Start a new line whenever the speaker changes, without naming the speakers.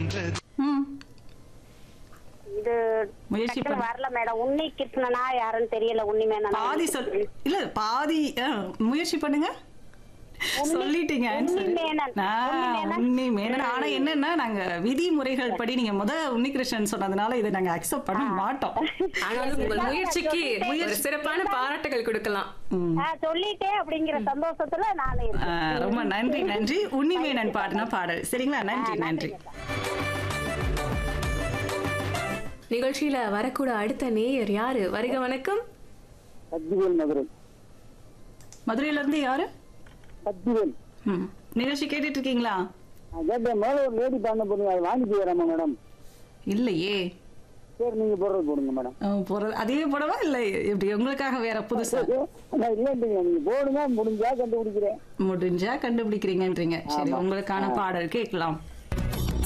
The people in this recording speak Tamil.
என்றது
ம்
இது
முயற்சி
டக்குனு
பண்ணு.
வரல மேடம் உன்னி கிருஷ்ணனா யாருன்னு தெரியல உன்னி மேனனா
பாதி சொல் இல்ல பாதி ஆ, முயற்சி பண்ணுங்க
உன்னி-
சொல்லிட்டீங்க answer.
உன்னி மேனன்.
ஆ,
உன்னி மேனன்.
உன்னி மேனன் ஆனா என்னன்னா நாங்க விதிமுறைகள் படி நீங்க முத உன்னிகிருஷ்ணன் சொன்னதுனால இதை நாங்க அக்செப்ட் பண்ண மாட்டோம்
ஆனாலும் உங்கள் முயற்சிக்கு ஒரு சிறப்பான பாராட்டுகள் கொடுக்கலாம்
ம்.
ஆ, சொல்லிட்டேன் அப்படிங்கிற சந்தோஷத்துல நானே
ஆ,
இருக்கேன்.
ரொம்ப நன்றி நன்றி உன்னிமேனன் பாடின பாடல் சரிங்களா நன்றி நன்றி
நிகழ்ச்சியில வரக்கூட அடுத்த நேயர் யாரு வருக வணக்கம்
சக்திவேல் மதுரை
மதுரையில இருந்து யாரு
சக்திவேல்
ம். நிகழ்ச்சி கேட்டுட்டு இருக்கீங்களா
நான் கேட்டேன் மேல ஒரு லேடி பண்ண போறீங்க அதை வாங்கிட்டு வராமா மேடம்
இல்லையே
சரி நீங்க போடுறது போடுங்க மேடம்
ஆ, போறது அதே போடவா இல்ல எப்படி உங்களுக்காக வேற புதுசா
நான் இல்லைன்றீங்க நீங்க போடுங்க முடிஞ்சா கண்டுபிடிக்கிறேன்
முடிஞ்சா கண்டுபிடிக்கிறீங்கன்றீங்க சரி உங்களுக்கான பாடல் கேட்கலாம்